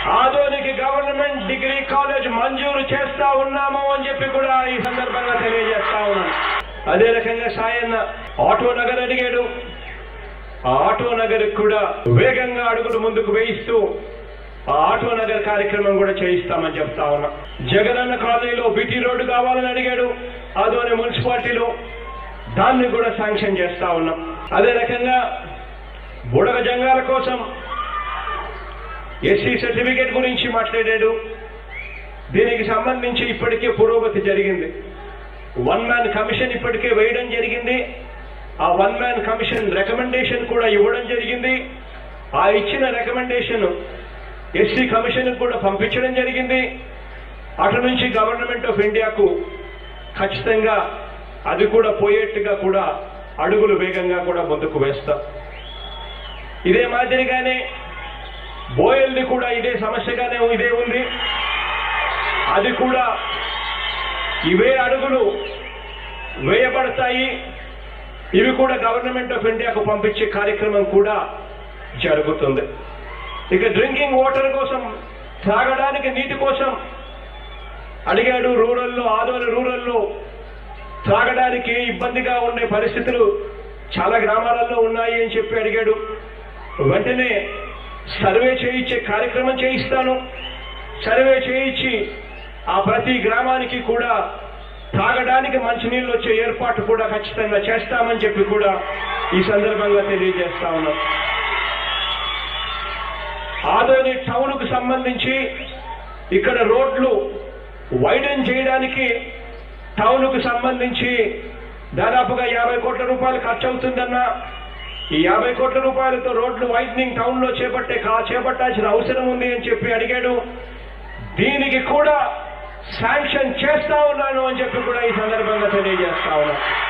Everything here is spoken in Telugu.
ఆధునిక గవర్నమెంట్ డిగ్రీ కాలేజ్ మంజూరు చేస్తా ఉన్నాము అని చెప్పి కూడా ఈ సందర్భంగా తెలియజేస్తా ఉన్నాను అదే రకంగా సాయన్న ఆటో నగర్ అడిగాడు ఆ ఆటో నగర్ కూడా వేగంగా అడుగులు ముందుకు వేయిస్తూ ఆ ఆటో నగర్ కార్యక్రమం కూడా చేయిస్తామని చెప్తా ఉన్నా జగనన్న కాలనీలో బీటీ రోడ్డు కావాలని అడిగాడు ఆదోని మున్సిపాలిటీలో దాన్ని కూడా శాంక్షన్ చేస్తా ఉన్నాం అదే రకంగా బుడగ జంగాల కోసం ఎస్సీ సర్టిఫికేట్ గురించి మాట్లాడాడు దీనికి సంబంధించి ఇప్పటికే పురోగతి జరిగింది వన్ మ్యాన్ కమిషన్ ఇప్పటికే వేయడం జరిగింది ఆ వన్ మ్యాన్ కమిషన్ రికమెండేషన్ కూడా ఇవ్వడం జరిగింది ఆ ఇచ్చిన రికమెండేషన్ ఎస్సీ కమిషన్ కూడా పంపించడం జరిగింది అటు నుంచి గవర్నమెంట్ ఆఫ్ ఇండియాకు ఖచ్చితంగా అది కూడా పోయేట్టుగా కూడా అడుగులు వేగంగా కూడా ముందుకు వేస్తాం ఇదే మాదిరిగానే బోయల్ది కూడా ఇదే సమస్యగానే ఇదే ఉంది అది కూడా ఇవే అడుగులు వేయబడతాయి ఇవి కూడా గవర్నమెంట్ ఆఫ్ ఇండియాకు పంపించే కార్యక్రమం కూడా జరుగుతుంది ఇక డ్రింకింగ్ వాటర్ కోసం త్రాగడానికి నీటి కోసం అడిగాడు రూరల్లో ఆదోని రూరల్లో త్రాగడానికి ఇబ్బందిగా ఉండే పరిస్థితులు చాలా గ్రామాలలో ఉన్నాయి అని చెప్పి అడిగాడు వెంటనే సర్వే చేయించే కార్యక్రమం చేయిస్తాను సర్వే చేయించి ఆ ప్రతి గ్రామానికి కూడా తాగడానికి మంచినీళ్ళు వచ్చే ఏర్పాటు కూడా ఖచ్చితంగా చేస్తామని చెప్పి కూడా ఈ సందర్భంగా తెలియజేస్తా ఉన్నాం ఆదోని టౌన్ కు సంబంధించి ఇక్కడ రోడ్లు వైడెన్ చేయడానికి టౌన్ కు సంబంధించి దాదాపుగా యాభై కోట్ల రూపాయలు ఖర్చు అవుతుందన్న ఈ యాభై కోట్ల రూపాయలతో రోడ్లు వైడనింగ్ టౌన్ లో చేపట్టే కా చేపట్టాల్సిన అవసరం ఉంది అని చెప్పి అడిగాడు దీనికి కూడా శాంక్షన్ చేస్తా ఉన్నాను అని చెప్పి కూడా ఈ సందర్భంగా తెలియజేస్తా ఉన్నాను